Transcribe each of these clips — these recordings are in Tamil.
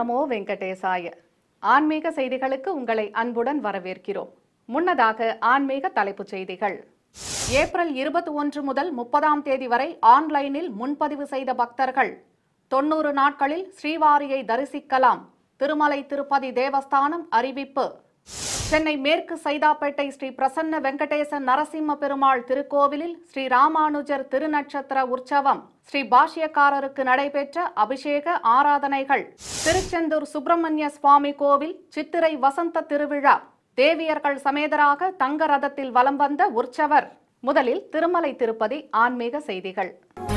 நமோ வெங்கடேசாய ஆன்மீக செய்திகளுக்கு உங்களை அன்புடன் வரவேற்கிறோம் முன்னதாக ஆன்மீக தலைப்புச் செய்திகள் ஏப்ரல் இருபத்தி ஒன்று முதல் முப்பதாம் தேதி வரை ஆன்லைனில் முன்பதிவு செய்த பக்தர்கள் தொண்ணூறு நாட்களில் ஸ்ரீவாரியை தரிசிக்கலாம் திருமலை திருப்பதி தேவஸ்தானம் அறிவிப்பு சென்னை மேற்கு சைதாப்பேட்டை ஸ்ரீ பிரசன்ன வெங்கடேச நரசிம்ம பெருமாள் திருக்கோவிலில் ஸ்ரீ ராமானுஜர் திருநட்சத்திர உற்சவம் ஸ்ரீ பாஷ்யக்காரருக்கு நடைபெற்ற அபிஷேக ஆராதனைகள் திருச்செந்தூர் சுப்பிரமணிய சுவாமி கோவில் சித்திரை வசந்த திருவிழா தேவியர்கள் சமேதராக தங்க ரதத்தில் வலம் வந்த உற்சவர் முதலில் திருமலை திருப்பதி ஆன்மீக செய்திகள்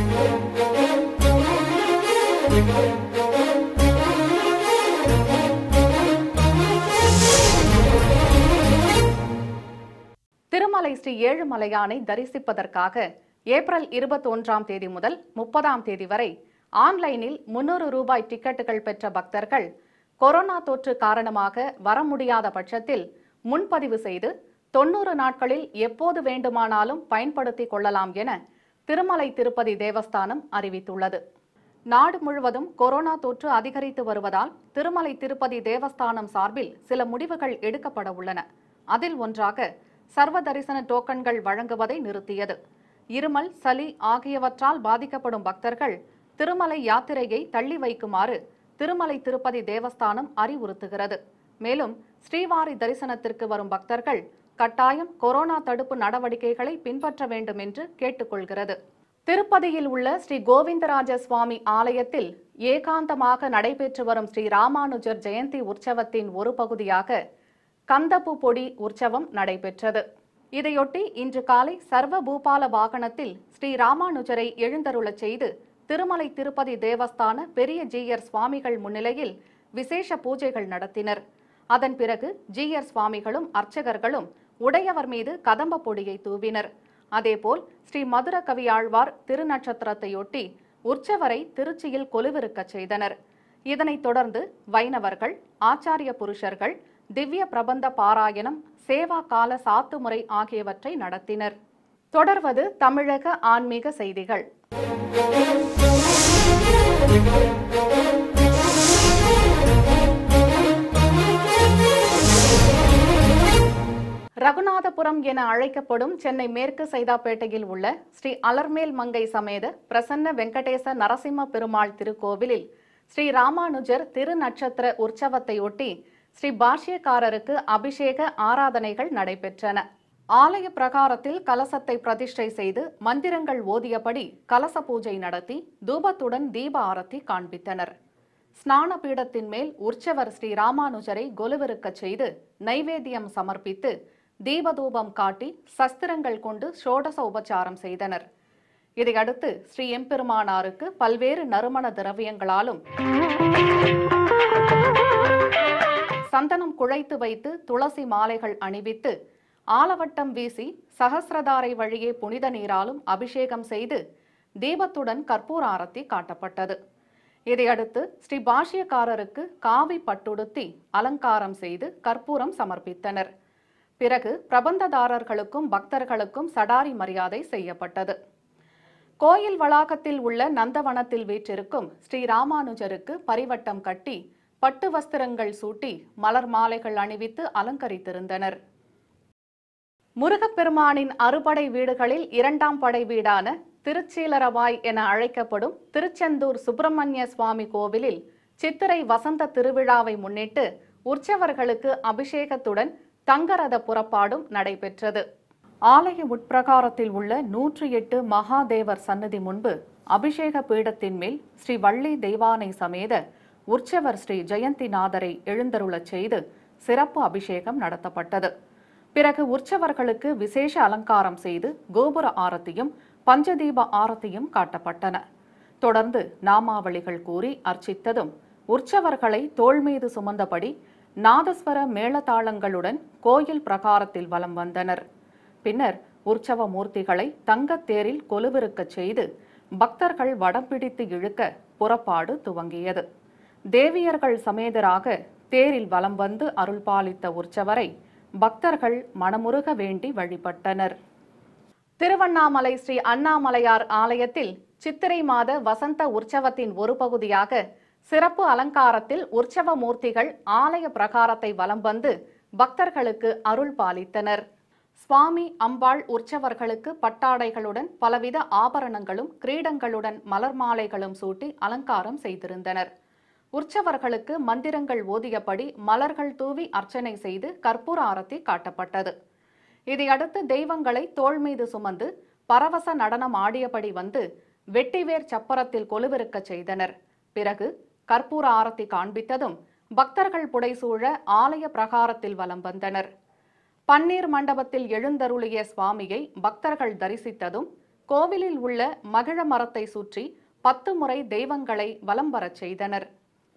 திருமலை ஸ்ரீ ஏழுமலையானை தரிசிப்பதற்காக ஏப்ரல் இருபத்தி ஒன்றாம் தேதி முதல் முப்பதாம் தேதி வரை ஆன்லைனில் முன்னூறு ரூபாய் டிக்கெட்டுகள் பெற்ற பக்தர்கள் கொரோனா தொற்று காரணமாக வர முடியாத பட்சத்தில் முன்பதிவு செய்து தொண்ணூறு நாட்களில் எப்போது வேண்டுமானாலும் பயன்படுத்திக் கொள்ளலாம் என திருமலை திருப்பதி தேவஸ்தானம் அறிவித்துள்ளது நாடு முழுவதும் கொரோனா தொற்று அதிகரித்து வருவதால் திருமலை திருப்பதி தேவஸ்தானம் சார்பில் சில முடிவுகள் எடுக்கப்பட உள்ளன அதில் ஒன்றாக சர்வ தரிசன டோக்கன்கள் வழங்குவதை நிறுத்தியது இருமல் சளி ஆகியவற்றால் பாதிக்கப்படும் பக்தர்கள் திருமலை யாத்திரையை தள்ளி வைக்குமாறு திருமலை திருப்பதி தேவஸ்தானம் அறிவுறுத்துகிறது மேலும் ஸ்ரீவாரி தரிசனத்திற்கு வரும் பக்தர்கள் கட்டாயம் கொரோனா தடுப்பு நடவடிக்கைகளை பின்பற்ற வேண்டும் என்று கேட்டுக்கொள்கிறது திருப்பதியில் உள்ள ஸ்ரீ கோவிந்தராஜ சுவாமி ஆலயத்தில் ஏகாந்தமாக நடைபெற்று வரும் ஸ்ரீ ராமானுஜர் ஜெயந்தி உற்சவத்தின் ஒரு பகுதியாக கந்தப்பு பொடி உற்சவம் நடைபெற்றது இதையொட்டி இன்று காலை சர்வ பூபால வாகனத்தில் ஸ்ரீ ராமானுஜரை எழுந்தருளச் செய்து திருமலை திருப்பதி தேவஸ்தான பெரிய ஜீயர் சுவாமிகள் முன்னிலையில் விசேஷ பூஜைகள் நடத்தினர் அதன் பிறகு ஜீயர் சுவாமிகளும் அர்ச்சகர்களும் உடையவர் மீது கதம்ப பொடியை தூவினர் அதேபோல் ஸ்ரீ மதுர கவியாழ்வார் திருநட்சத்திரத்தையொட்டி உற்சவரை திருச்சியில் கொலுவிருக்கச் செய்தனர் இதனைத் தொடர்ந்து வைணவர்கள் ஆச்சாரிய புருஷர்கள் திவ்ய பிரபந்த பாராயணம் சேவா கால சாத்துமுறை ஆகியவற்றை நடத்தினர் தொடர்வது தமிழக ஆன்மீக செய்திகள் ரகுநாதபுரம் என அழைக்கப்படும் சென்னை மேற்கு சைதாப்பேட்டையில் உள்ள ஸ்ரீ அலர்மேல் மங்கை சமேத பிரசன்ன வெங்கடேச நரசிம்ம பெருமாள் திருக்கோவிலில் ஸ்ரீ ராமானுஜர் திருநட்சத்திர உற்சவத்தையொட்டி ஸ்ரீ பாஷ்யக்காரருக்கு அபிஷேக ஆராதனைகள் நடைபெற்றன ஆலய பிரகாரத்தில் கலசத்தை பிரதிஷ்டை செய்து மந்திரங்கள் ஓதியபடி கலச பூஜை நடத்தி தூபத்துடன் தீப ஆரத்தி காண்பித்தனர் ஸ்நான பீடத்தின் மேல் உற்சவர் ஸ்ரீ ராமானுஜரை கொலுவிருக்கச் செய்து நைவேத்தியம் சமர்ப்பித்து தீபதூபம் காட்டி சஸ்திரங்கள் கொண்டு ஷோடச உபச்சாரம் செய்தனர் இதையடுத்து ஸ்ரீ எம்பெருமானாருக்கு பல்வேறு நறுமண திரவியங்களாலும் சந்தனம் குழைத்து வைத்து துளசி மாலைகள் அணிவித்து ஆலவட்டம் வீசி சகசிரதாரை வழியே புனித நீராலும் அபிஷேகம் செய்து தீபத்துடன் கற்பூர ஆரத்தி காட்டப்பட்டது இதையடுத்து ஸ்ரீ பாஷ்யக்காரருக்கு காவி பட்டுடுத்தி அலங்காரம் செய்து கற்பூரம் சமர்ப்பித்தனர் பிறகு பிரபந்ததாரர்களுக்கும் பக்தர்களுக்கும் சடாரி மரியாதை செய்யப்பட்டது கோயில் வளாகத்தில் உள்ள நந்தவனத்தில் வீற்றிருக்கும் ஸ்ரீ ராமானுஜருக்கு பரிவட்டம் கட்டி பட்டு வஸ்திரங்கள் சூட்டி மலர் மாலைகள் அணிவித்து அலங்கரித்திருந்தனர் முருகப்பெருமானின் அறுபடை வீடுகளில் இரண்டாம் படை வீடான திருச்சீலரவாய் என அழைக்கப்படும் திருச்செந்தூர் சுப்பிரமணிய சுவாமி கோவிலில் சித்திரை வசந்த திருவிழாவை முன்னிட்டு உற்சவர்களுக்கு அபிஷேகத்துடன் தங்கரத புறப்பாடும் நடைபெற்றது ஆலய உட்பிரகாரத்தில் உள்ள நூற்றி எட்டு மகாதேவர் சன்னதி முன்பு அபிஷேக பீடத்தின் மேல் ஸ்ரீ வள்ளி தெய்வானை சமேத உற்சவர் ஸ்ரீ ஜெயந்திநாதரை எழுந்தருளச் செய்து சிறப்பு அபிஷேகம் நடத்தப்பட்டது பிறகு உற்சவர்களுக்கு விசேஷ அலங்காரம் செய்து கோபுர ஆரத்தியும் பஞ்சதீப ஆரத்தியும் காட்டப்பட்டன தொடர்ந்து நாமாவளிகள் கூறி அர்ச்சித்ததும் உற்சவர்களை தோள் மீது சுமந்தபடி நாதஸ்வர மேளதாளங்களுடன் கோயில் பிரகாரத்தில் வலம் வந்தனர் பின்னர் உற்சவ மூர்த்திகளை தங்கத் தேரில் கொலுவிருக்கச் செய்து பக்தர்கள் வடம் பிடித்து இழுக்க புறப்பாடு துவங்கியது தேவியர்கள் சமேதராக தேரில் வலம் வந்து அருள்பாலித்த உற்சவரை பக்தர்கள் மனமுருக வேண்டி வழிபட்டனர் திருவண்ணாமலை ஸ்ரீ அண்ணாமலையார் ஆலயத்தில் சித்திரை மாத வசந்த உற்சவத்தின் ஒரு பகுதியாக சிறப்பு அலங்காரத்தில் உற்சவ மூர்த்திகள் ஆலய பிரகாரத்தை வலம் வந்து பக்தர்களுக்கு அருள் பாலித்தனர் சுவாமி அம்பாள் உற்சவர்களுக்கு பட்டாடைகளுடன் பலவித ஆபரணங்களும் கிரீடங்களுடன் மலர் மாலைகளும் சூட்டி அலங்காரம் செய்திருந்தனர் உற்சவர்களுக்கு மந்திரங்கள் ஓதியபடி மலர்கள் தூவி அர்ச்சனை செய்து கற்பூர ஆரத்தி காட்டப்பட்டது இதையடுத்து தெய்வங்களை தோள் மீது சுமந்து பரவச நடனம் ஆடியபடி வந்து வெட்டிவேர் சப்பரத்தில் கொலுவிருக்கச் செய்தனர் பிறகு கற்பூர ஆரத்தி காண்பித்ததும் பக்தர்கள் புடைசூழ ஆலய பிரகாரத்தில் வலம் வந்தனர் பன்னீர் மண்டபத்தில் எழுந்தருளிய சுவாமியை பக்தர்கள் தரிசித்ததும் கோவிலில் உள்ள மகிழ மரத்தை சுற்றி பத்து முறை தெய்வங்களை வலம் வரச் செய்தனர்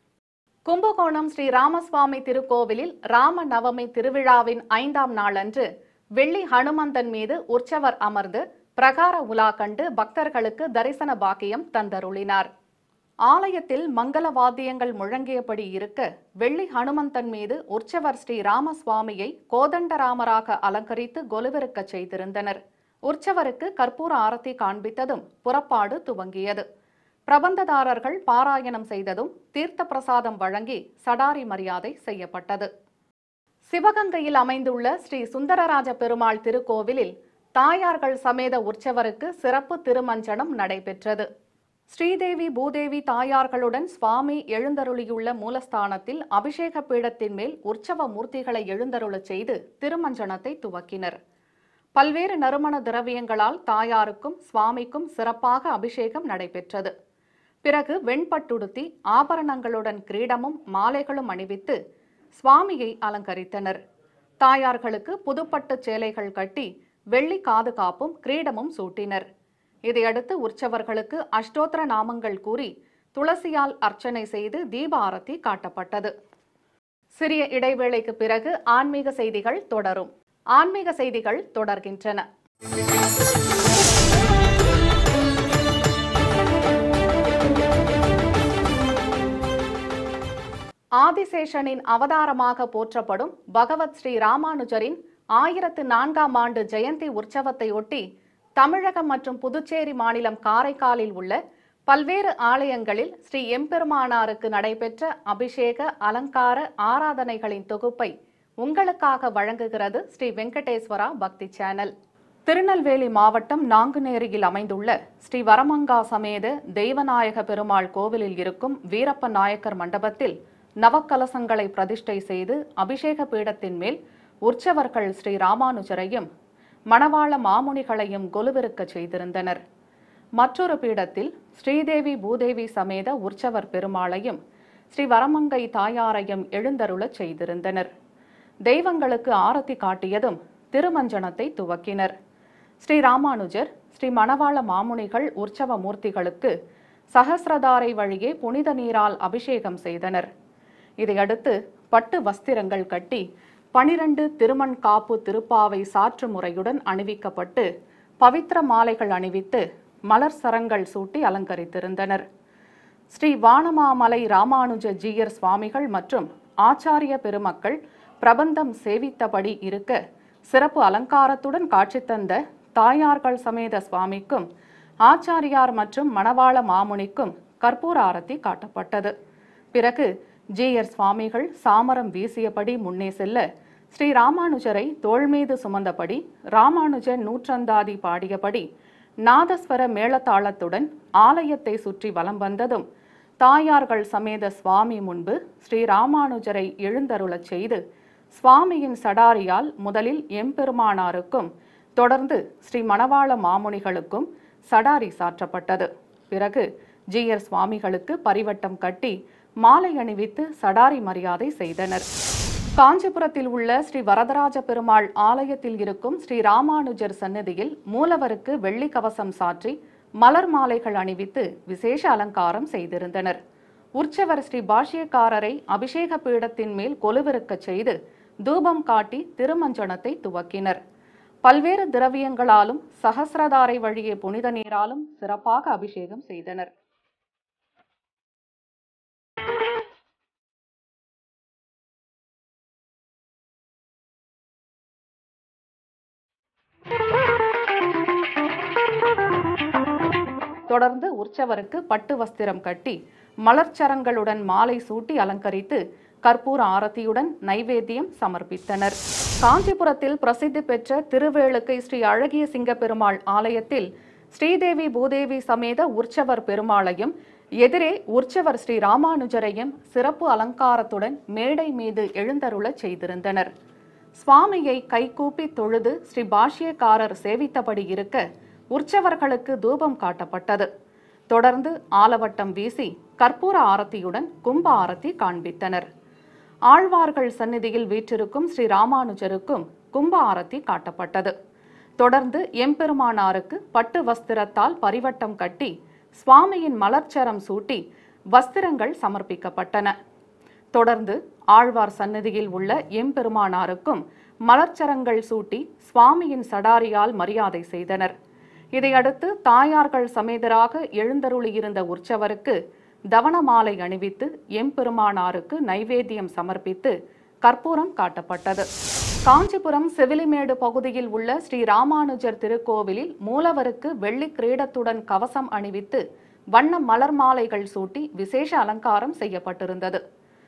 கும்பகோணம் ஸ்ரீ ராமசுவாமி திருக்கோவிலில் ராம நவமி திருவிழாவின் ஐந்தாம் நாளன்று வெள்ளி ஹனுமந்தன் மீது உற்சவர் அமர்ந்து பிரகார உலா கண்டு பக்தர்களுக்கு தரிசன பாக்கியம் தந்தருளினார் ஆலயத்தில் மங்கள வாத்தியங்கள் முழங்கியபடி இருக்க வெள்ளி ஹனுமந்தன் மீது உற்சவர் ஸ்ரீ ராமசுவாமியை கோதண்டராமராக அலங்கரித்து கொலுவிருக்கச் செய்திருந்தனர் உற்சவருக்கு கற்பூர ஆரத்தி காண்பித்ததும் புறப்பாடு துவங்கியது பிரபந்ததாரர்கள் பாராயணம் செய்ததும் தீர்த்த பிரசாதம் வழங்கி சடாரி மரியாதை செய்யப்பட்டது சிவகங்கையில் அமைந்துள்ள ஸ்ரீ சுந்தரராஜ பெருமாள் திருக்கோவிலில் தாயார்கள் சமேத உற்சவருக்கு சிறப்பு திருமஞ்சனம் நடைபெற்றது ஸ்ரீதேவி பூதேவி தாயார்களுடன் சுவாமி எழுந்தருளியுள்ள மூலஸ்தானத்தில் அபிஷேக பீடத்தின் மேல் உற்சவ மூர்த்திகளை எழுந்தருளச் செய்து திருமஞ்சனத்தை துவக்கினர் பல்வேறு நறுமண திரவியங்களால் தாயாருக்கும் சுவாமிக்கும் சிறப்பாக அபிஷேகம் நடைபெற்றது பிறகு வெண்பட்டுடுத்தி ஆபரணங்களுடன் கிரீடமும் மாலைகளும் அணிவித்து சுவாமியை அலங்கரித்தனர் தாயார்களுக்கு புதுப்பட்டு சேலைகள் கட்டி வெள்ளி காது காப்பும் கிரீடமும் சூட்டினர் இதையடுத்து உற்சவர்களுக்கு அஷ்டோத்திர நாமங்கள் கூறி துளசியால் அர்ச்சனை செய்து தீப ஆரத்தி காட்டப்பட்டது சிறிய இடைவேளைக்கு பிறகு ஆன்மீக செய்திகள் தொடரும் ஆன்மீக செய்திகள் தொடர்கின்றன ஆதிசேஷனின் அவதாரமாக போற்றப்படும் பகவத் ஸ்ரீ ராமானுஜரின் ஆயிரத்து நான்காம் ஆண்டு ஜெயந்தி உற்சவத்தையொட்டி தமிழகம் மற்றும் புதுச்சேரி மாநிலம் காரைக்காலில் உள்ள பல்வேறு ஆலயங்களில் ஸ்ரீ எம்பெருமானாருக்கு நடைபெற்ற அபிஷேக அலங்கார ஆராதனைகளின் தொகுப்பை உங்களுக்காக வழங்குகிறது ஸ்ரீ வெங்கடேஸ்வரா பக்தி சேனல் திருநெல்வேலி மாவட்டம் நாங்குநேரியில் அமைந்துள்ள ஸ்ரீ வரமங்கா சமேத தெய்வநாயக பெருமாள் கோவிலில் இருக்கும் வீரப்ப நாயக்கர் மண்டபத்தில் நவக்கலசங்களை பிரதிஷ்டை செய்து அபிஷேக பீடத்தின் மேல் உற்சவர்கள் ஸ்ரீ ராமானுஜரையும் மணவாள மாமுனிகளையும் கொலுவிருக்கச் செய்திருந்தனர் மற்றொரு பீடத்தில் ஸ்ரீதேவி பூதேவி சமேத உற்சவர் பெருமாளையும் ஸ்ரீ வரமங்கை தாயாரையும் எழுந்தருளச் செய்திருந்தனர் தெய்வங்களுக்கு ஆரத்தி காட்டியதும் திருமஞ்சனத்தை துவக்கினர் ஸ்ரீ ராமானுஜர் ஸ்ரீ மணவாள மாமுனிகள் உற்சவ மூர்த்திகளுக்கு சகசிரதாரை வழியே புனித நீரால் அபிஷேகம் செய்தனர் இதையடுத்து பட்டு வஸ்திரங்கள் கட்டி பனிரண்டு திருமண் காப்பு திருப்பாவை சாற்று முறையுடன் அணிவிக்கப்பட்டு பவித்திர மாலைகள் அணிவித்து மலர் சரங்கள் சூட்டி அலங்கரித்திருந்தனர் ஸ்ரீ வானமாமலை ராமானுஜ ஜீயர் சுவாமிகள் மற்றும் ஆச்சாரிய பெருமக்கள் பிரபந்தம் சேவித்தபடி இருக்க சிறப்பு அலங்காரத்துடன் காட்சி தந்த தாயார்கள் சமேத சுவாமிக்கும் ஆச்சாரியார் மற்றும் மணவாள மாமுனிக்கும் கற்பூர ஆரத்தி காட்டப்பட்டது பிறகு ஜீயர் சுவாமிகள் சாமரம் வீசியபடி முன்னே செல்ல ஸ்ரீ ராமானுஜரை தோள் மீது சுமந்தபடி ராமானுஜர் நூற்றந்தாதி பாடியபடி நாதஸ்வர மேளதாளத்துடன் ஆலயத்தை சுற்றி வலம் வந்ததும் தாயார்கள் சமேத சுவாமி முன்பு ஸ்ரீ ராமானுஜரை எழுந்தருளச் செய்து சுவாமியின் சடாரியால் முதலில் எம்பெருமானாருக்கும் தொடர்ந்து ஸ்ரீ மணவாள மாமுனிகளுக்கும் சடாரி சாற்றப்பட்டது பிறகு ஜீயர் சுவாமிகளுக்கு பரிவட்டம் கட்டி மாலை அணிவித்து சடாரி மரியாதை செய்தனர் காஞ்சிபுரத்தில் உள்ள ஸ்ரீ வரதராஜ பெருமாள் ஆலயத்தில் இருக்கும் ஸ்ரீ ராமானுஜர் சன்னதியில் மூலவருக்கு வெள்ளி கவசம் சாற்றி மலர் மாலைகள் அணிவித்து விசேஷ அலங்காரம் செய்திருந்தனர் உற்சவர் ஸ்ரீ பாஷ்யக்காரரை அபிஷேக பீடத்தின் மேல் கொலுவிருக்கச் செய்து தூபம் காட்டி திருமஞ்சனத்தை துவக்கினர் பல்வேறு திரவியங்களாலும் சகசிரதாரை வழியே புனித நீராலும் சிறப்பாக அபிஷேகம் செய்தனர் தொடர்ந்து உற்சவருக்கு பட்டு வஸ்திரம் கட்டி மலர்ச்சரங்களுடன் மாலை சூட்டி அலங்கரித்து கற்பூர ஆரத்தியுடன் நைவேத்தியம் சமர்ப்பித்தனர் காஞ்சிபுரத்தில் பிரசித்தி பெற்ற திருவேளுக்கை ஸ்ரீ அழகிய சிங்க பெருமாள் ஆலயத்தில் ஸ்ரீதேவி பூதேவி சமேத உற்சவர் பெருமாளையும் எதிரே உற்சவர் ஸ்ரீ ராமானுஜரையும் சிறப்பு அலங்காரத்துடன் மேடை மீது எழுந்தருளச் செய்திருந்தனர் சுவாமியை கைகூப்பி தொழுது ஸ்ரீ பாஷ்யக்காரர் சேவித்தபடி இருக்க உற்சவர்களுக்கு தூபம் காட்டப்பட்டது தொடர்ந்து ஆலவட்டம் வீசி கற்பூர ஆரத்தியுடன் கும்ப ஆரத்தி காண்பித்தனர் ஆழ்வார்கள் சந்நிதியில் வீற்றிருக்கும் ஸ்ரீ ராமானுஜருக்கும் கும்ப ஆரத்தி காட்டப்பட்டது தொடர்ந்து எம்பெருமானாருக்கு பட்டு வஸ்திரத்தால் பரிவட்டம் கட்டி சுவாமியின் மலர்ச்சரம் சூட்டி வஸ்திரங்கள் சமர்ப்பிக்கப்பட்டன தொடர்ந்து ஆழ்வார் சன்னதியில் உள்ள எம்பெருமானாருக்கும் மலர்ச்சரங்கள் சூட்டி சுவாமியின் சடாரியால் மரியாதை செய்தனர் இதையடுத்து தாயார்கள் சமேதராக எழுந்தருளியிருந்த உற்சவருக்கு தவனமாலை அணிவித்து எம்பெருமானாருக்கு நைவேத்தியம் சமர்ப்பித்து கற்பூரம் காட்டப்பட்டது காஞ்சிபுரம் செவிலிமேடு பகுதியில் உள்ள ஸ்ரீ ராமானுஜர் திருக்கோவிலில் மூலவருக்கு வெள்ளி கிரீடத்துடன் கவசம் அணிவித்து வண்ண மலர் மாலைகள் சூட்டி விசேஷ அலங்காரம் செய்யப்பட்டிருந்தது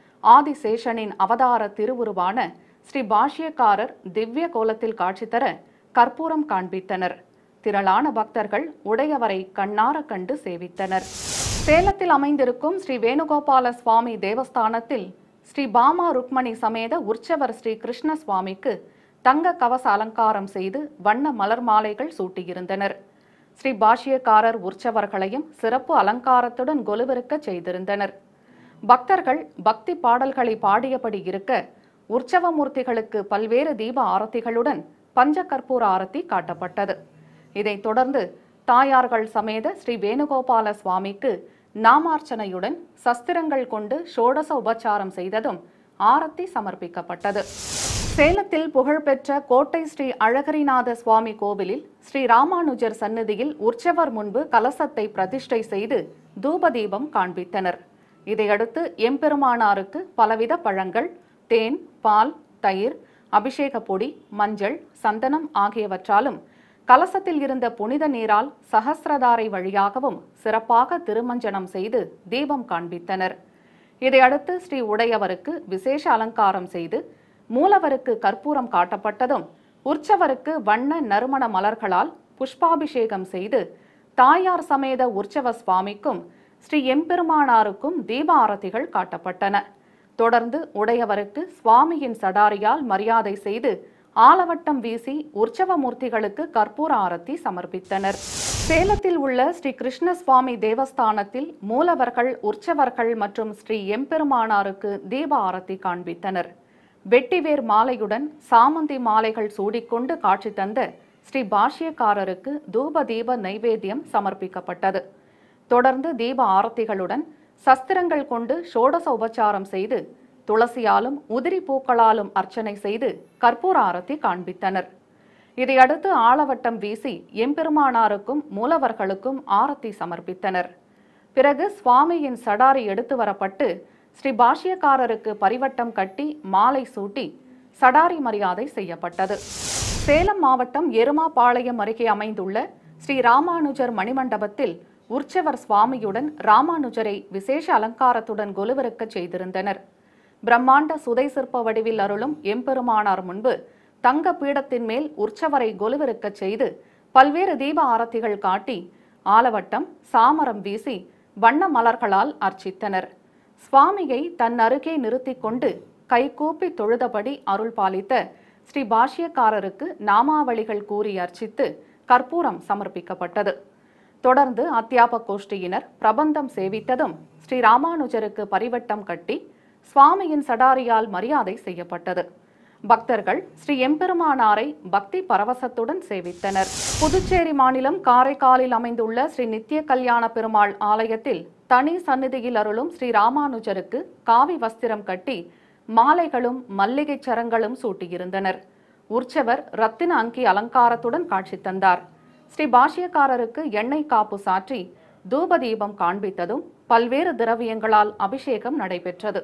ஆதிசேஷனின் அவதார திருவுருவான ஸ்ரீ பாஷ்யக்காரர் திவ்ய கோலத்தில் காட்சி தர கற்பூரம் காண்பித்தனர் திரளான பக்தர்கள் உடையவரை கண்ணார கண்டு சேவித்தனர் சேலத்தில் அமைந்திருக்கும் ஸ்ரீ வேணுகோபால சுவாமி தேவஸ்தானத்தில் ஸ்ரீ பாமா ருக்மணி சமேத உற்சவர் ஸ்ரீ கிருஷ்ண சுவாமிக்கு தங்க கவச அலங்காரம் செய்து வண்ண மலர் மாலைகள் சூட்டியிருந்தனர் ஸ்ரீ பாஷ்யக்காரர் உற்சவர்களையும் சிறப்பு அலங்காரத்துடன் கொலுவிருக்க செய்திருந்தனர் பக்தர்கள் பக்தி பாடல்களை பாடியபடி இருக்க உற்சவமூர்த்திகளுக்கு பல்வேறு தீப ஆரத்திகளுடன் பஞ்சகற்பூர ஆரத்தி காட்டப்பட்டது இதைத் தொடர்ந்து தாயார்கள் சமேத ஸ்ரீ வேணுகோபால சுவாமிக்கு நாமார்ச்சனையுடன் சஸ்திரங்கள் கொண்டு ஷோடச உபச்சாரம் செய்ததும் ஆரத்தி சமர்ப்பிக்கப்பட்டது சேலத்தில் புகழ்பெற்ற கோட்டை ஸ்ரீ அழகரிநாத சுவாமி கோவிலில் ஸ்ரீ ராமானுஜர் சந்நிதியில் உற்சவர் முன்பு கலசத்தை பிரதிஷ்டை செய்து தூபதீபம் காண்பித்தனர் இதையடுத்து எம்பெருமானாருக்கு பலவித பழங்கள் தேன் பால் தயிர் அபிஷேக பொடி மஞ்சள் சந்தனம் ஆகியவற்றாலும் கலசத்தில் இருந்த புனித நீரால் சஹஸ்ரதாரை வழியாகவும் சிறப்பாக திருமஞ்சனம் செய்து தீபம் காண்பித்தனர் இதையடுத்து ஸ்ரீ உடையவருக்கு விசேஷ அலங்காரம் செய்து மூலவருக்கு கற்பூரம் காட்டப்பட்டதும் உற்சவருக்கு வண்ண நறுமண மலர்களால் புஷ்பாபிஷேகம் செய்து தாயார் சமேத உற்சவ சுவாமிக்கும் ஸ்ரீ எம்பெருமானாருக்கும் தீப ஆரத்திகள் காட்டப்பட்டன தொடர்ந்து உடையவருக்கு சுவாமியின் சடாரியால் மரியாதை செய்து ஆலவட்டம் வீசி உற்சவ மூர்த்திகளுக்கு கற்பூர ஆரத்தி சமர்ப்பித்தனர் சேலத்தில் உள்ள ஸ்ரீ கிருஷ்ண சுவாமி தேவஸ்தானத்தில் மூலவர்கள் உற்சவர்கள் மற்றும் ஸ்ரீ எம்பெருமானாருக்கு தீப ஆரத்தி காண்பித்தனர் வெட்டிவேர் மாலையுடன் சாமந்தி மாலைகள் சூடிக்கொண்டு காட்சி தந்த ஸ்ரீ பாஷ்யக்காரருக்கு தூப தீப நைவேத்தியம் சமர்ப்பிக்கப்பட்டது தொடர்ந்து தீப ஆரத்திகளுடன் சஸ்திரங்கள் கொண்டு ஷோடச உபச்சாரம் செய்து துளசியாலும் உதிரி பூக்களாலும் அர்ச்சனை செய்து கற்பூர ஆரத்தி காண்பித்தனர் இதையடுத்து ஆலவட்டம் வீசி எம்பெருமானாருக்கும் மூலவர்களுக்கும் ஆரத்தி சமர்ப்பித்தனர் பிறகு சுவாமியின் சடாரி எடுத்து வரப்பட்டு ஸ்ரீ பாஷ்யக்காரருக்கு பரிவட்டம் கட்டி மாலை சூட்டி சடாரி மரியாதை செய்யப்பட்டது சேலம் மாவட்டம் எருமாபாளையம் அருகே அமைந்துள்ள ஸ்ரீ ராமானுஜர் மணிமண்டபத்தில் உற்சவர் சுவாமியுடன் ராமானுஜரை விசேஷ அலங்காரத்துடன் கொலுவிருக்கச் செய்திருந்தனர் பிரம்மாண்ட சுதை சிற்ப வடிவில் அருளும் எம்பெருமானார் முன்பு தங்க பீடத்தின் மேல் உற்சவரை கொலுவிருக்கச் செய்து பல்வேறு தீப ஆரத்திகள் காட்டி ஆலவட்டம் சாமரம் வீசி வண்ண மலர்களால் அர்ச்சித்தனர் சுவாமியை தன் அருகே நிறுத்திக் கொண்டு கைகூப்பி தொழுதபடி அருள் பாலித்த ஸ்ரீ பாஷ்யக்காரருக்கு நாமாவளிகள் கூறி அர்ச்சித்து கற்பூரம் சமர்ப்பிக்கப்பட்டது தொடர்ந்து அத்தியாப கோஷ்டியினர் பிரபந்தம் சேவித்ததும் ஸ்ரீ ராமானுஜருக்கு பரிவட்டம் கட்டி சுவாமியின் சடாரியால் மரியாதை செய்யப்பட்டது பக்தர்கள் ஸ்ரீ எம்பெருமானாரை பக்தி பரவசத்துடன் சேவித்தனர் புதுச்சேரி மாநிலம் காரைக்காலில் அமைந்துள்ள ஸ்ரீ நித்திய கல்யாண பெருமாள் ஆலயத்தில் தனி சந்நிதியில் அருளும் ஸ்ரீ ராமானுஜருக்கு காவி வஸ்திரம் கட்டி மாலைகளும் மல்லிகைச் சரங்களும் சூட்டியிருந்தனர் உற்சவர் ரத்தின அங்கி அலங்காரத்துடன் காட்சி தந்தார் ஸ்ரீ பாஷ்யக்காரருக்கு எண்ணெய் காப்பு சாற்றி தூபதீபம் காண்பித்ததும் பல்வேறு திரவியங்களால் அபிஷேகம் நடைபெற்றது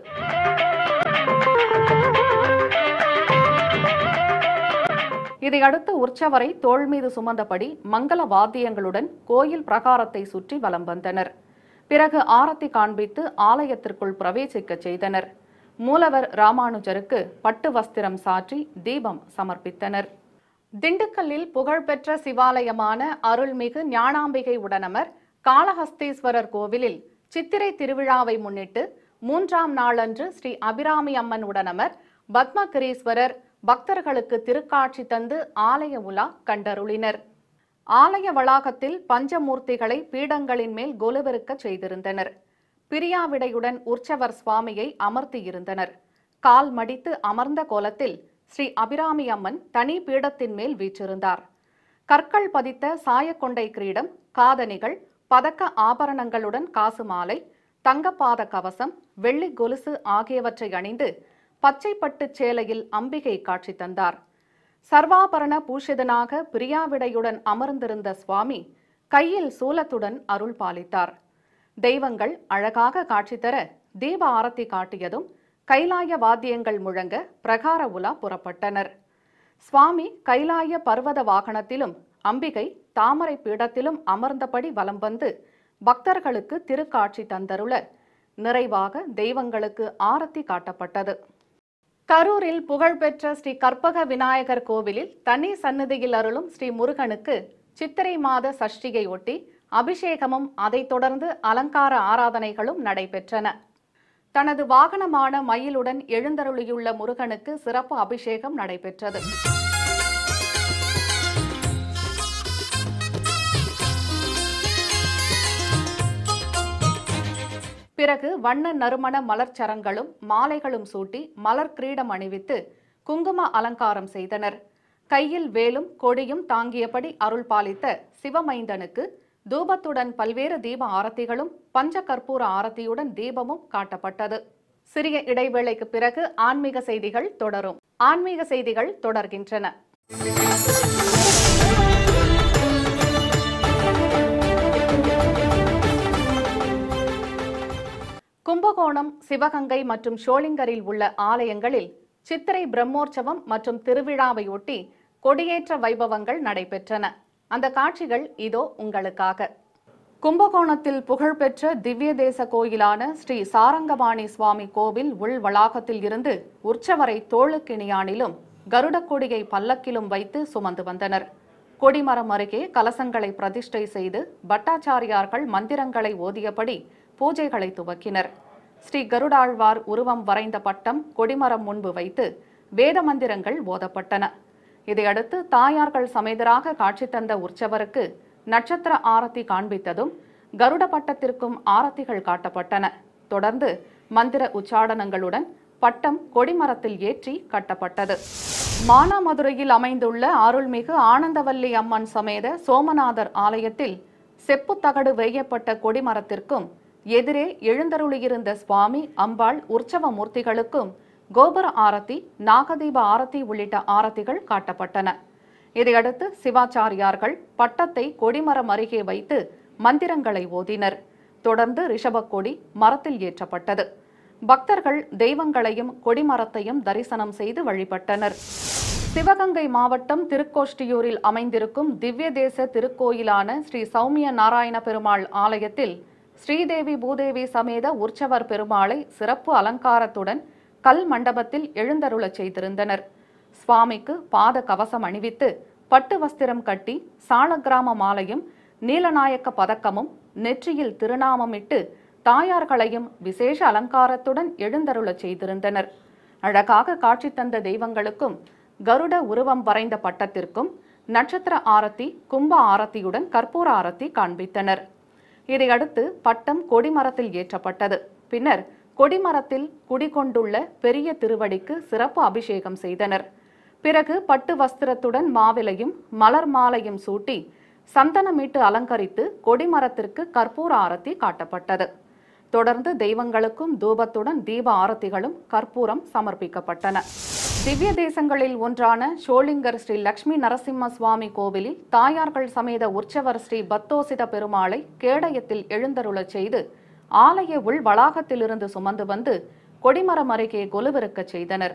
இதையடுத்து உற்சவரை தோள் மீது சுமந்தபடி மங்கள வாத்தியங்களுடன் கோயில் பிரகாரத்தை சுற்றி வலம் வந்தனர் பிறகு ஆரத்தி காண்பித்து ஆலயத்திற்குள் பிரவேசிக்க செய்தனர் மூலவர் ராமானுஜருக்கு பட்டு வஸ்திரம் சாற்றி தீபம் சமர்ப்பித்தனர் திண்டுக்கல்லில் புகழ்பெற்ற சிவாலயமான அருள்மிகு ஞானாம்பிகை உடனமர் காளஹஸ்தீஸ்வரர் கோவிலில் சித்திரை திருவிழாவை முன்னிட்டு மூன்றாம் நாளன்று ஸ்ரீ அபிராமி அம்மன் உடனமர் பத்மகிரீஸ்வரர் பக்தர்களுக்கு திருக்காட்சி தந்து ஆலய உலா கண்டருளினர் ஆலய வளாகத்தில் பஞ்சமூர்த்திகளை பீடங்களின் மேல் கொலுவிருக்க செய்திருந்தனர் பிரியாவிடையுடன் உற்சவர் சுவாமியை அமர்த்தியிருந்தனர் கால் மடித்து அமர்ந்த கோலத்தில் ஸ்ரீ அபிராமி அம்மன் தனி பீடத்தின் மேல் வீற்றிருந்தார் கற்கள் பதித்த சாயக்கொண்டை கிரீடம் காதணிகள் பதக்க ஆபரணங்களுடன் காசு மாலை தங்கப்பாத கவசம் வெள்ளி கொலுசு ஆகியவற்றை அணிந்து பச்சை பட்டுச் சேலையில் அம்பிகை காட்சி தந்தார் சர்வாபரண பூஷிதனாக பிரியாவிடையுடன் அமர்ந்திருந்த சுவாமி கையில் சூலத்துடன் அருள் பாலித்தார் தெய்வங்கள் அழகாக காட்சி தர தீப ஆரத்தி காட்டியதும் கைலாய வாத்தியங்கள் முழங்க பிரகார உலா புறப்பட்டனர் சுவாமி கைலாய பர்வத வாகனத்திலும் அம்பிகை தாமரை பீடத்திலும் அமர்ந்தபடி வலம் வந்து பக்தர்களுக்கு திருக்காட்சி தந்தருள நிறைவாக தெய்வங்களுக்கு ஆரத்தி காட்டப்பட்டது கரூரில் புகழ்பெற்ற ஸ்ரீ கற்பக விநாயகர் கோவிலில் தனி சந்நிதியில் அருளும் ஸ்ரீ முருகனுக்கு சித்திரை மாத சஷ்டியை ஒட்டி அபிஷேகமும் அதைத் தொடர்ந்து அலங்கார ஆராதனைகளும் நடைபெற்றன தனது வாகனமான மயிலுடன் எழுந்தருளியுள்ள முருகனுக்கு சிறப்பு அபிஷேகம் நடைபெற்றது பிறகு வண்ண நறுமண மலர்ச்சரங்களும் மாலைகளும் சூட்டி மலர் கிரீடம் அணிவித்து குங்கும அலங்காரம் செய்தனர் கையில் வேலும் கொடியும் தாங்கியபடி அருள் பாலித்த சிவமைந்தனுக்கு தூபத்துடன் பல்வேறு தீப ஆரத்திகளும் பஞ்ச கற்பூர ஆரத்தியுடன் தீபமும் காட்டப்பட்டது சிறிய இடைவேளைக்கு பிறகு ஆன்மீக செய்திகள் தொடரும் ஆன்மீக செய்திகள் தொடர்கின்றன கும்பகோணம் சிவகங்கை மற்றும் ஷோலிங்கரில் உள்ள ஆலயங்களில் சித்திரை பிரம்மோற்சவம் மற்றும் திருவிழாவையொட்டி கொடியேற்ற வைபவங்கள் நடைபெற்றன அந்த காட்சிகள் இதோ உங்களுக்காக கும்பகோணத்தில் புகழ்பெற்ற திவ்ய தேச கோயிலான ஸ்ரீ சாரங்கபாணி சுவாமி கோவில் உள் வளாகத்தில் இருந்து உற்சவரை தோளுக்கிணியானிலும் கருடக் கொடியை பல்லக்கிலும் வைத்து சுமந்து வந்தனர் கொடிமரம் அருகே கலசங்களை பிரதிஷ்டை செய்து பட்டாச்சாரியார்கள் மந்திரங்களை ஓதியபடி பூஜைகளை துவக்கினர் ஸ்ரீ கருடாழ்வார் உருவம் வரைந்த பட்டம் கொடிமரம் முன்பு வைத்து வேத மந்திரங்கள் ஓதப்பட்டன இதையடுத்து தாயார்கள் சமேதராக காட்சி தந்த உற்சவருக்கு நட்சத்திர ஆரத்தி காண்பித்ததும் கருட பட்டத்திற்கும் ஆரத்திகள் காட்டப்பட்டன தொடர்ந்து மந்திர உச்சாடனங்களுடன் பட்டம் கொடிமரத்தில் ஏற்றி கட்டப்பட்டது மானாமதுரையில் அமைந்துள்ள அருள்மிகு ஆனந்தவல்லி அம்மன் சமேத சோமநாதர் ஆலயத்தில் செப்புத் தகடு வேயப்பட்ட கொடிமரத்திற்கும் எதிரே எழுந்தருளியிருந்த சுவாமி அம்பாள் உற்சவ மூர்த்திகளுக்கும் கோபுர ஆரத்தி நாகதீப ஆரத்தி உள்ளிட்ட ஆரத்திகள் காட்டப்பட்டன இதையடுத்து சிவாச்சாரியார்கள் பட்டத்தை கொடிமரம் அருகே வைத்து மந்திரங்களை ஓதினர் தொடர்ந்து ரிஷபக் கொடி மரத்தில் ஏற்றப்பட்டது பக்தர்கள் தெய்வங்களையும் கொடிமரத்தையும் தரிசனம் செய்து வழிபட்டனர் சிவகங்கை மாவட்டம் திருக்கோஷ்டியூரில் அமைந்திருக்கும் திவ்ய தேச திருக்கோயிலான ஸ்ரீ சௌமிய நாராயண பெருமாள் ஆலயத்தில் ஸ்ரீதேவி பூதேவி சமேத உற்சவர் பெருமாளை சிறப்பு அலங்காரத்துடன் கல் மண்டபத்தில் எழுந்தருளச் செய்திருந்தனர் சுவாமிக்கு பாத கவசம் அணிவித்து பட்டு வஸ்திரம் கட்டி சாலக்கிராம மாலையும் நீலநாயக்க பதக்கமும் நெற்றியில் திருநாமமிட்டு தாயார்களையும் விசேஷ அலங்காரத்துடன் எழுந்தருளச் செய்திருந்தனர் அழகாக காட்சி தந்த தெய்வங்களுக்கும் கருட உருவம் வரைந்த பட்டத்திற்கும் நட்சத்திர ஆரத்தி கும்ப ஆரத்தியுடன் கற்பூர ஆரத்தி காண்பித்தனர் இதையடுத்து பட்டம் கொடிமரத்தில் ஏற்றப்பட்டது பின்னர் கொடிமரத்தில் குடிகொண்டுள்ள பெரிய திருவடிக்கு சிறப்பு அபிஷேகம் செய்தனர் பிறகு பட்டு வஸ்திரத்துடன் மாவிலையும் மலர் மாலையும் சூட்டி சந்தனமிட்டு அலங்கரித்து கொடிமரத்திற்கு கற்பூர ஆரத்தி காட்டப்பட்டது தொடர்ந்து தெய்வங்களுக்கும் தூபத்துடன் தீப ஆரத்திகளும் கற்பூரம் சமர்ப்பிக்கப்பட்டன திவ்ய தேசங்களில் ஒன்றான ஷோலிங்கர் ஸ்ரீ லக்ஷ்மி நரசிம்ம சுவாமி கோவிலில் தாயார்கள் சமேத உற்சவர் ஸ்ரீ பத்தோசித பெருமாளை கேடயத்தில் எழுந்தருளச் செய்து ஆலய உள் வளாகத்திலிருந்து சுமந்து வந்து கொடிமரம் அருகே கொலுவிருக்கச் செய்தனர்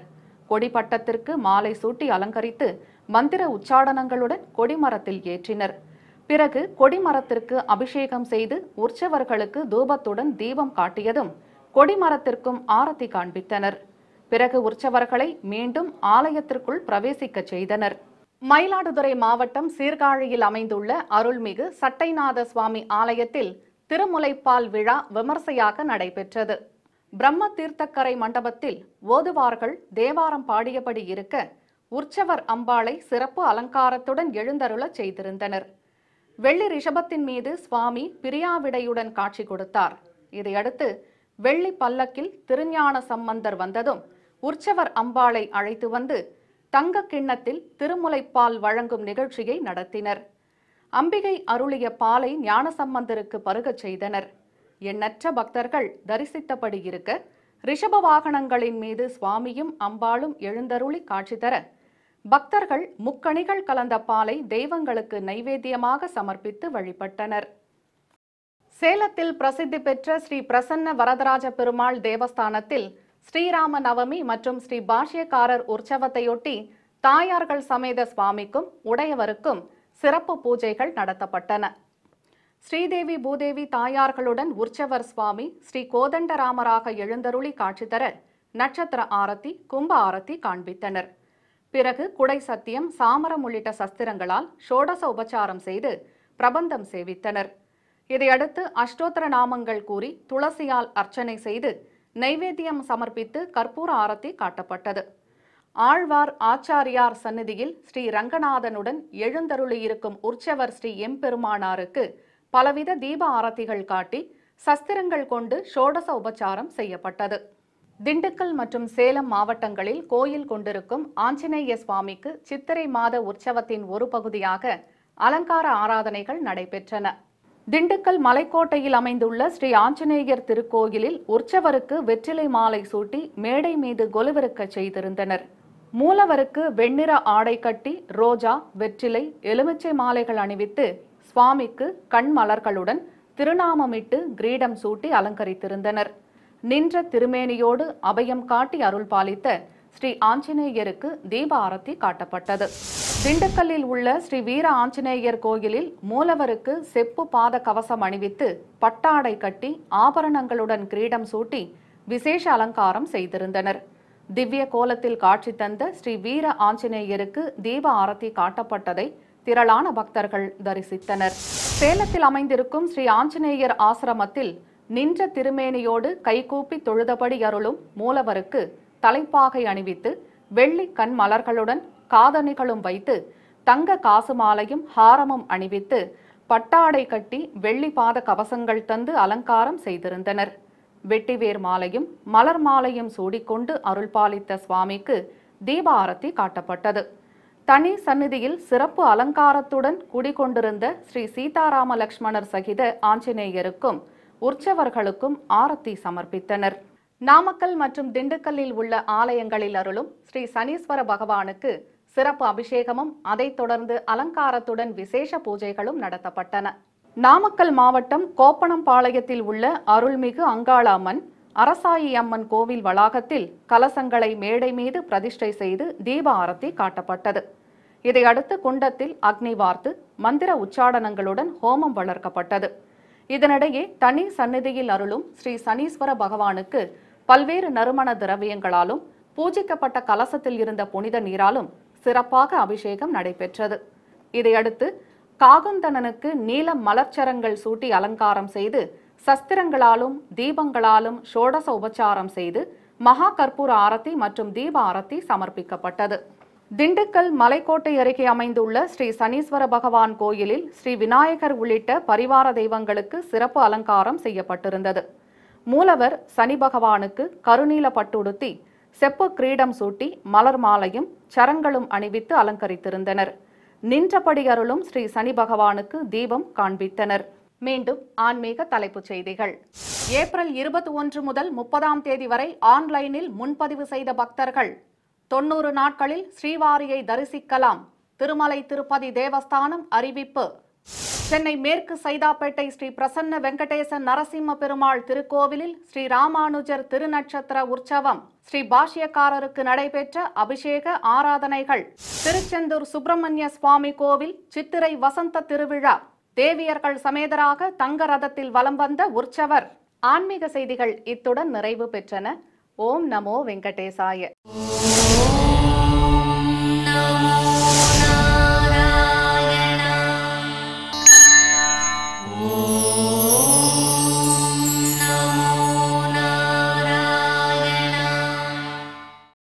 கொடிப்பட்டத்திற்கு மாலை சூட்டி அலங்கரித்து மந்திர உச்சாடனங்களுடன் கொடிமரத்தில் ஏற்றினர் பிறகு கொடிமரத்திற்கு அபிஷேகம் செய்து உற்சவர்களுக்கு தூபத்துடன் தீபம் காட்டியதும் கொடிமரத்திற்கும் ஆரத்தி காண்பித்தனர் பிறகு உற்சவர்களை மீண்டும் ஆலயத்திற்குள் பிரவேசிக்கச் செய்தனர் மயிலாடுதுறை மாவட்டம் சீர்காழியில் அமைந்துள்ள அருள்மிகு சட்டைநாத சுவாமி ஆலயத்தில் திருமுலைப்பால் விழா விமர்சையாக நடைபெற்றது பிரம்ம தீர்த்தக்கரை மண்டபத்தில் ஓதுவார்கள் தேவாரம் பாடியபடி இருக்க உற்சவர் அம்பாளை சிறப்பு அலங்காரத்துடன் எழுந்தருளச் செய்திருந்தனர் வெள்ளி ரிஷபத்தின் மீது சுவாமி பிரியாவிடையுடன் காட்சி கொடுத்தார் இதையடுத்து வெள்ளி பல்லக்கில் திருஞான சம்பந்தர் வந்ததும் உற்சவர் அம்பாளை அழைத்து வந்து தங்க கிண்ணத்தில் திருமுலைப்பால் வழங்கும் நிகழ்ச்சியை நடத்தினர் அம்பிகை அருளிய பாலை ஞானசம்பந்தருக்கு பருகச் செய்தனர் எண்ணற்ற பக்தர்கள் தரிசித்தபடி இருக்க ரிஷப வாகனங்களின் மீது சுவாமியும் அம்பாளும் எழுந்தருளி காட்சி தர பக்தர்கள் முக்கணிகள் கலந்த பாலை தெய்வங்களுக்கு நைவேத்தியமாக சமர்ப்பித்து வழிபட்டனர் சேலத்தில் பிரசித்தி பெற்ற ஸ்ரீ பிரசன்ன வரதராஜ பெருமாள் தேவஸ்தானத்தில் ஸ்ரீராம நவமி மற்றும் ஸ்ரீ பாஷ்யக்காரர் உற்சவத்தையொட்டி தாயார்கள் சமேத சுவாமிக்கும் உடையவருக்கும் சிறப்பு பூஜைகள் நடத்தப்பட்டன ஸ்ரீதேவி பூதேவி தாயார்களுடன் உற்சவர் சுவாமி ஸ்ரீ கோதண்டராமராக எழுந்தருளி காட்சி தர நட்சத்திர ஆரத்தி கும்ப ஆரத்தி காண்பித்தனர் பிறகு குடை சத்தியம் சாமரம் உள்ளிட்ட சஸ்திரங்களால் ஷோடச உபச்சாரம் செய்து பிரபந்தம் சேவித்தனர் இதையடுத்து அஷ்டோத்தர நாமங்கள் கூறி துளசியால் அர்ச்சனை செய்து நைவேத்தியம் சமர்ப்பித்து கற்பூர ஆரத்தி காட்டப்பட்டது ஆழ்வார் ஆச்சாரியார் சந்நிதியில் ஸ்ரீ ரங்கநாதனுடன் எழுந்தருளியிருக்கும் உற்சவர் ஸ்ரீ எம்பெருமானாருக்கு பலவித தீப ஆரத்திகள் காட்டி சஸ்திரங்கள் கொண்டு ஷோடச உபச்சாரம் செய்யப்பட்டது திண்டுக்கல் மற்றும் சேலம் மாவட்டங்களில் கோயில் கொண்டிருக்கும் ஆஞ்சநேய சுவாமிக்கு சித்திரை மாத உற்சவத்தின் ஒரு பகுதியாக அலங்கார ஆராதனைகள் நடைபெற்றன திண்டுக்கல் மலைக்கோட்டையில் அமைந்துள்ள ஸ்ரீ ஆஞ்சநேயர் திருக்கோயிலில் உற்சவருக்கு வெற்றிலை மாலை சூட்டி மேடை மீது கொலுவிருக்கச் செய்திருந்தனர் மூலவருக்கு வெண்ணிற ஆடை கட்டி ரோஜா வெற்றிலை எலுமிச்சை மாலைகள் அணிவித்து சுவாமிக்கு கண் மலர்களுடன் திருநாமமிட்டு கிரீடம் சூட்டி அலங்கரித்திருந்தனர் நின்ற திருமேனியோடு அபயம் காட்டி அருள் பாலித்த ஸ்ரீ ஆஞ்சநேயருக்கு தீப ஆரத்தி காட்டப்பட்டது திண்டுக்கல்லில் உள்ள ஸ்ரீ வீர ஆஞ்சநேயர் கோயிலில் மூலவருக்கு செப்பு பாத கவசம் அணிவித்து பட்டாடை கட்டி ஆபரணங்களுடன் கிரீடம் சூட்டி விசேஷ அலங்காரம் செய்திருந்தனர் திவ்ய கோலத்தில் காட்சி தந்த ஸ்ரீ வீர ஆஞ்சநேயருக்கு தீப ஆரத்தி காட்டப்பட்டதை திரளான பக்தர்கள் தரிசித்தனர் சேலத்தில் அமைந்திருக்கும் ஸ்ரீ ஆஞ்சநேயர் ஆசிரமத்தில் நின்ற திருமேனியோடு கைகூப்பி தொழுதபடி அருளும் மூலவருக்கு தலைப்பாகை அணிவித்து வெள்ளி கண் மலர்களுடன் காதணிகளும் வைத்து தங்க காசு மாலையும் ஹாரமும் அணிவித்து பட்டாடை கட்டி வெள்ளி பாத கவசங்கள் தந்து அலங்காரம் செய்திருந்தனர் வெட்டிவேர் மாலையும் மலர் மாலையும் சூடிக்கொண்டு அருள் பாலித்த சுவாமிக்கு தீப ஆரத்தி காட்டப்பட்டது தனி சந்நிதியில் சிறப்பு அலங்காரத்துடன் குடிகொண்டிருந்த ஸ்ரீ சீதாராம லக்ஷ்மணர் சகித ஆஞ்சநேயருக்கும் உற்சவர்களுக்கும் ஆரத்தி சமர்ப்பித்தனர் நாமக்கல் மற்றும் திண்டுக்கல்லில் உள்ள ஆலயங்களில் அருளும் ஸ்ரீ சனீஸ்வர பகவானுக்கு சிறப்பு அபிஷேகமும் அதைத் தொடர்ந்து அலங்காரத்துடன் விசேஷ பூஜைகளும் நடத்தப்பட்டன நாமக்கல் மாவட்டம் கோப்பனம்பாளையத்தில் உள்ள அருள்மிகு அங்காளம்மன் அரசாயி அம்மன் கோவில் வளாகத்தில் கலசங்களை மேடை மீது பிரதிஷ்டை செய்து தீப ஆரத்தி காட்டப்பட்டது இதையடுத்து குண்டத்தில் அக்னி வார்த்து மந்திர உச்சாடனங்களுடன் ஹோமம் வளர்க்கப்பட்டது இதனிடையே தனி சந்நிதியில் அருளும் ஸ்ரீ சனீஸ்வர பகவானுக்கு பல்வேறு நறுமண திரவியங்களாலும் பூஜிக்கப்பட்ட கலசத்தில் இருந்த புனித நீராலும் சிறப்பாக அபிஷேகம் நடைபெற்றது இதையடுத்து காகுந்தனனுக்கு நீல மலர்ச்சரங்கள் சூட்டி அலங்காரம் செய்து சஸ்திரங்களாலும் தீபங்களாலும் ஷோடச உபச்சாரம் செய்து மகா கற்பூர ஆரத்தி மற்றும் தீப ஆரத்தி சமர்ப்பிக்கப்பட்டது திண்டுக்கல் மலைக்கோட்டை அருகே அமைந்துள்ள ஸ்ரீ சனீஸ்வர பகவான் கோயிலில் ஸ்ரீ விநாயகர் உள்ளிட்ட பரிவார தெய்வங்களுக்கு சிறப்பு அலங்காரம் செய்யப்பட்டிருந்தது மூலவர் சனி பகவானுக்கு கருநீல பட்டுடுத்தி செப்பு கிரீடம் சூட்டி மலர் மாலையும் சரங்களும் அணிவித்து அலங்கரித்திருந்தனர் நின்றபடி அருளும் ஸ்ரீ சனி பகவானுக்கு தீபம் காண்பித்தனர் மீண்டும் ஆன்மீக தலைப்புச் செய்திகள் ஏப்ரல் இருபத்தி ஒன்று முதல் முப்பதாம் தேதி வரை ஆன்லைனில் முன்பதிவு செய்த பக்தர்கள் தொண்ணூறு நாட்களில் ஸ்ரீவாரியை தரிசிக்கலாம் திருமலை திருப்பதி தேவஸ்தானம் அறிவிப்பு சென்னை மேற்கு சைதாப்பேட்டை ஸ்ரீ பிரசன்ன வெங்கடேசன் நரசிம்ம பெருமாள் திருக்கோவிலில் ஸ்ரீ ராமானுஜர் திருநட்சத்திர உற்சவம் ஸ்ரீ பாஷ்யக்காரருக்கு நடைபெற்ற அபிஷேக ஆராதனைகள் திருச்செந்தூர் சுப்பிரமணிய சுவாமி கோவில் சித்திரை வசந்த திருவிழா தேவியர்கள் சமேதராக தங்க ரதத்தில் வலம் வந்த உற்சவர் ஆன்மீக செய்திகள் இத்துடன் நிறைவு பெற்றன ஓம் நமோ வெங்கடேசாய